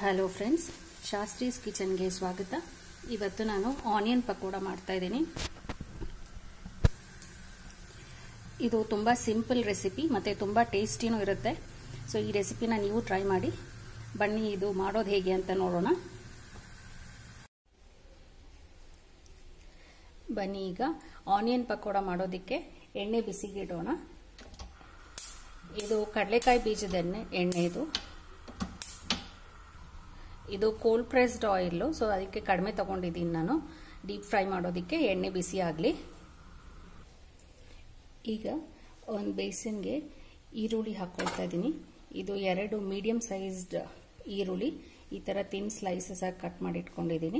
hello friends ಶಾಸ್ತ್ರೀಸ್ ಕಿಚನ್ಗೆ ಸ್ವಾಗತ ಇವತ್ತು ನಾನು ಆನಿಯನ್ ಪಕೋಡ ಮಾಡ್ತಾ ಇದ್ದೀನಿ ಇದು ತುಂಬ ಸಿಂಪಲ್ ರೆಸಿಪಿ ಮತ್ತು ತುಂಬ ಟೇಸ್ಟಿನೂ ಇರುತ್ತೆ ಸೊ ಈ ರೆಸಿಪಿನ ನೀವು ಟ್ರೈ ಮಾಡಿ ಬನ್ನಿ ಇದು ಮಾಡೋದು ಹೇಗೆ ಅಂತ ನೋಡೋಣ ಬನ್ನಿ ಈಗ ಆನಿಯನ್ ಪಕೋಡ ಮಾಡೋದಕ್ಕೆ ಎಣ್ಣೆ ಬಿಸಿಗೆ ಇಡೋಣ ಇದು ಕಡಲೆಕಾಯಿ ಬೀಜದ ಎಣ್ಣೆ ಎಣ್ಣೆ ಇದು ಇದು ಕೋಲ್ಡ್ ಪ್ರೆಸ್ಡ್ ಆಯಿಲ್ಲು ಸೊ ಅದಕ್ಕೆ ಕಡಿಮೆ ತಗೊಂಡಿದ್ದೀನಿ ನಾನು ಡೀಪ್ ಫ್ರೈ ಮಾಡೋದಕ್ಕೆ ಎಣ್ಣೆ ಬಿಸಿ ಆಗಲಿ ಈಗ ಒಂದು ಬೇಸಿನ್ಗೆ ಈರುಳ್ಳಿ ಹಾಕ್ಕೊಳ್ತಾ ಇದ್ದೀನಿ ಇದು ಎರಡು ಮೀಡಿಯಮ್ ಸೈಜ್ಡ್ ಈರುಳ್ಳಿ ಈ ಥರ ತಿನ್ ಸ್ಲೈಸಸ್ ಆಗಿ ಕಟ್ ಮಾಡಿ ಇಟ್ಕೊಂಡಿದ್ದೀನಿ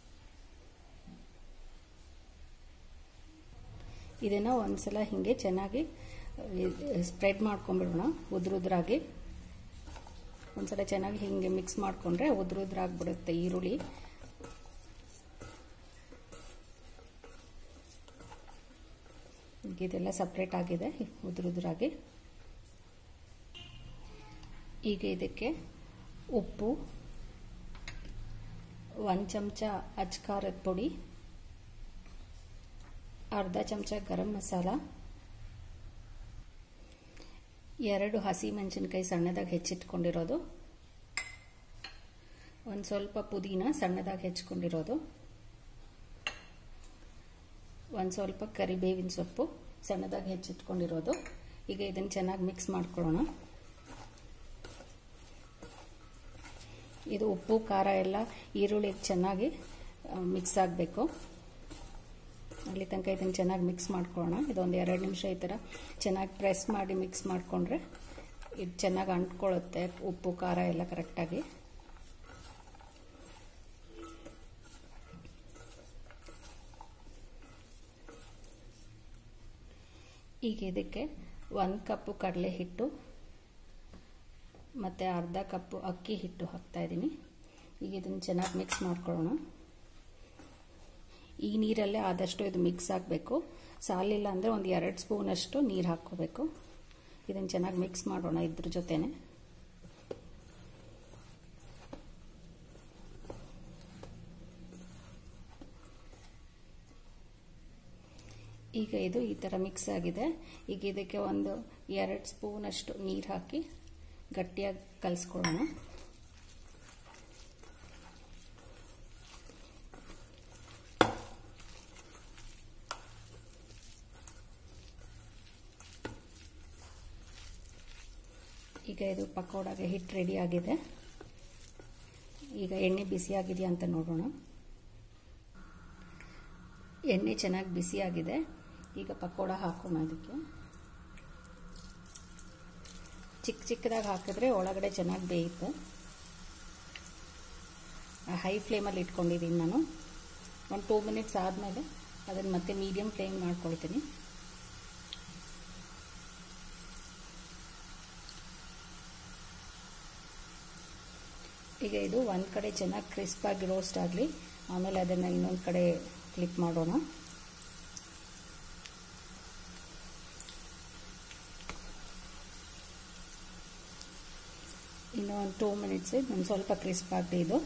ಇದನ್ನು ಒಂದ್ಸಲ ಹೀಗೆ ಚೆನ್ನಾಗಿ ಸ್ಪ್ರೆಡ್ ಮಾಡ್ಕೊಂಡ್ಬಿಡೋಣ ಉದ್ರುದ್ರಾಗಿ ಒಂದ್ಸಲ ಚೆನ್ನಾಗಿ ಹಿಂಗೆ ಮಿಕ್ಸ್ ಮಾಡಿಕೊಂಡ್ರೆ ಉದ್ರುದ್ರಾಗ್ಬಿಡುತ್ತೆ ಈರುಳ್ಳಿ ಇದೆಲ್ಲ ಸಪ್ರೇಟ್ ಆಗಿದೆ ಉದ್ರುದ್ರಾಗಿ ಈಗ ಇದಕ್ಕೆ ಉಪ್ಪು ಒಂದು ಚಮಚ ಅಚ್ಕಾರದ ಪುಡಿ ಅರ್ಧ ಚಮಚ ಗರಂ ಮಸಾಲ ಎರಡು ಹಸಿ ಮೆಣಸಿನ್ಕಾಯಿ ಸಣ್ಣದಾಗಿ ಹೆಚ್ಚಿಟ್ಕೊಂಡಿರೋದು ಒಂದು ಸ್ವಲ್ಪ ಪುದೀನ ಸಣ್ಣದಾಗಿ ಹೆಚ್ಕೊಂಡಿರೋದು ಒಂದು ಸ್ವಲ್ಪ ಕರಿಬೇವಿನ ಸೊಪ್ಪು ಸಣ್ಣದಾಗಿ ಹೆಚ್ಚಿಟ್ಕೊಂಡಿರೋದು ಈಗ ಇದನ್ನು ಚೆನ್ನಾಗಿ ಮಿಕ್ಸ್ ಮಾಡ್ಕೊಳ್ಳೋಣ ಇದು ಉಪ್ಪು ಖಾರ ಎಲ್ಲ ಈರುಳ್ಳಿ ಚೆನ್ನಾಗಿ ಮಿಕ್ಸ್ ಆಗಬೇಕು ಅಲ್ಲಿ ತನಕ ಇದನ್ನು ಚೆನ್ನಾಗಿ ಮಿಕ್ಸ್ ಮಾಡ್ಕೊಳ್ಳೋಣ ಇದೊಂದು ಎರಡು ನಿಮಿಷ ಈ ಥರ ಚೆನ್ನಾಗಿ ಪ್ರೆಸ್ ಮಾಡಿ ಮಿಕ್ಸ್ ಮಾಡಿಕೊಂಡ್ರೆ ಇದು ಚೆನ್ನಾಗಿ ಅಂಟ್ಕೊಳ್ಳುತ್ತೆ ಉಪ್ಪು ಖಾರ ಎಲ್ಲ ಕರೆಕ್ಟಾಗಿ ಈಗ ಇದಕ್ಕೆ ಒಂದು ಕಪ್ಪು ಕಡಲೆ ಹಿಟ್ಟು ಮತ್ತು ಅರ್ಧ ಕಪ್ಪು ಅಕ್ಕಿ ಹಿಟ್ಟು ಹಾಕ್ತಾ ಇದ್ದೀನಿ ಈಗ ಇದನ್ನು ಚೆನ್ನಾಗಿ ಮಿಕ್ಸ್ ಮಾಡ್ಕೊಳ್ಳೋಣ ಈ ನೀರಲ್ಲೇ ಆದಷ್ಟು ಇದು ಮಿಕ್ಸ್ ಆಗಬೇಕು ಸಾಲಿಲ್ಲ ಅಂದರೆ ಒಂದು ಎರಡು ಸ್ಪೂನಷ್ಟು ನೀರು ಹಾಕ್ಕೋಬೇಕು ಇದನ್ನು ಚೆನ್ನಾಗಿ ಮಿಕ್ಸ್ ಮಾಡೋಣ ಇದ್ರ ಜೊತೆನೆ ಈಗ ಇದು ಈ ಥರ ಮಿಕ್ಸ್ ಆಗಿದೆ ಈಗ ಇದಕ್ಕೆ ಒಂದು ಎರಡು ಸ್ಪೂನಷ್ಟು ನೀರು ಹಾಕಿ ಗಟ್ಟಿಯಾಗಿ ಕಲಿಸ್ಕೊಳ್ಳೋಣ ಈಗ ಇದು ಪಕೋಡಾಗೆ ಹಿಟ್ಟು ರೆಡಿ ಆಗಿದೆ ಈಗ ಎಣ್ಣೆ ಬಿಸಿ ಆಗಿದೆಯಾ ಅಂತ ನೋಡೋಣ ಎಣ್ಣೆ ಚೆನ್ನಾಗಿ ಬಿಸಿ ಆಗಿದೆ ಈಗ ಪಕೋಡ ಹಾಕೋಣ ಅದಕ್ಕೆ ಚಿಕ್ಕ ಚಿಕ್ಕದಾಗಿ ಹಾಕಿದ್ರೆ ಒಳಗಡೆ ಚೆನ್ನಾಗಿ ಬೇಯುತ್ತೆ ಹೈ ಫ್ಲೇಮಲ್ಲಿ ಇಟ್ಕೊಂಡಿದ್ದೀನಿ ನಾನು ಒಂದು ಟೂ ಮಿನಿಟ್ಸ್ ಆದಮೇಲೆ ಅದನ್ನು ಮತ್ತೆ ಮೀಡಿಯಮ್ ಫ್ಲೇಮ್ ಮಾಡ್ಕೊಳ್ತೀನಿ ಈಗ ಇದು ಒಂದು ಕಡೆ ಚೆನ್ನಾಗಿ ಕ್ರಿಸ್ಪಾಗಿ ರೋಸ್ಟ್ ಆಗಲಿ ಆಮೇಲೆ ಅದನ್ನು ಇನ್ನೊಂದು ಕಡೆ ಫ್ಲಿಪ್ ಮಾಡೋಣ ಇನ್ನು ಒಂದು ಟೂ ಮಿನಿಟ್ಸ್ ಒಂದು ಸ್ವಲ್ಪ ಕ್ರಿಸ್ಪ್ ಆಗಲಿ ಇದು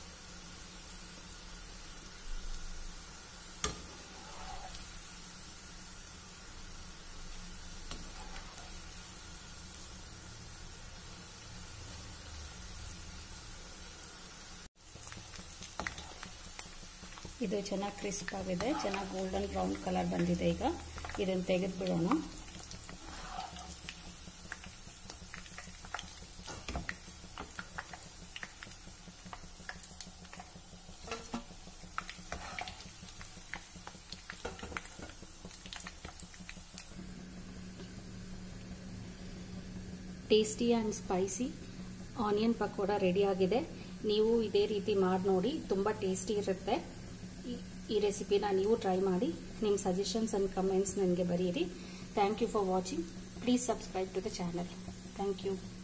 ಇದು ಚೆನ್ನಾಗಿ ಕ್ರಿಸ್ಪ್ ಆಗಿದೆ ಚೆನ್ನಾಗಿ ಗೋಲ್ಡನ್ ಬ್ರೌನ್ ಕಲರ್ ಬಂದಿದೆ ಈಗ ಇದನ್ನು ತೆಗೆದು ಬಿಡೋಣ tasty and spicy onion pakoda ready ಆಗಿದೆ ನೀವು ಇದೇ ರೀತಿ ಮಾಡಿ ನೋಡಿ ತುಂಬ ಟೇಸ್ಟಿ ಇರುತ್ತೆ ಈ ರೆಸಿಪಿನ ನೀವು ಟ್ರೈ ಮಾಡಿ ನಿಮ್ಮ ಸಜೆಷನ್ಸ್ ಆ್ಯಂಡ್ ಕಮೆಂಟ್ಸ್ ನನಗೆ ಬರೀರಿ thank you for watching please subscribe to the channel thank you